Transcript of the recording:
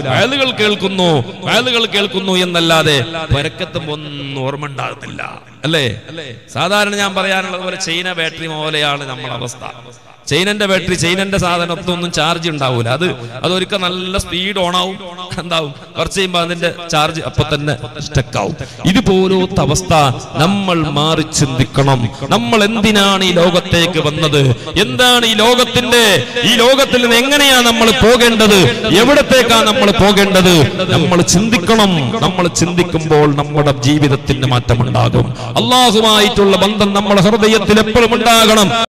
വയലുകൾ കേൾക്കുന്നു വയലുകൾ കേൾക്കുന്നു എന്നല്ലാതെ പരക്കത്തും ഒന്നും ഓർമ്മ ഉണ്ടാകുന്നില്ല അല്ലേ സാധാരണ ഞാൻ പറയാനുള്ളത് പോലെ ചൈന ബാറ്ററി പോലെയാണ് നമ്മുടെ അവസ്ഥ ചൈനന്റെ ബാറ്ററി ചൈനന്റെ സാധനത്തൊന്നും ചാർജ് ഉണ്ടാവൂല അത് അതൊരിക്കൽ നല്ല സ്പീഡ് ഓൺ ആവും എന്താവും കുറച്ച് കഴിയുമ്പോൾ അതിന്റെ ചാർജ് അപ്പൊ തന്നെ സ്റ്റക്ക് ആവും ഇതുപോലത്തെ അവസ്ഥ നമ്മൾ മാറി ചിന്തിക്കണം നമ്മൾ എന്തിനാണ് ഈ ലോകത്തേക്ക് വന്നത് എന്താണ് ഈ ലോകത്തിന്റെ ഈ ലോകത്തിൽ നിന്ന് എങ്ങനെയാ നമ്മൾ പോകേണ്ടത് എവിടത്തേക്കാ നമ്മൾ പോകേണ്ടത് നമ്മൾ ചിന്തിക്കണം നമ്മൾ ചിന്തിക്കുമ്പോൾ നമ്മുടെ ജീവിതത്തിന് മാറ്റമുണ്ടാകും അള്ളാഹുമായിട്ടുള്ള ബന്ധം നമ്മുടെ ഹൃദയത്തിൽ എപ്പോഴും ഉണ്ടാകണം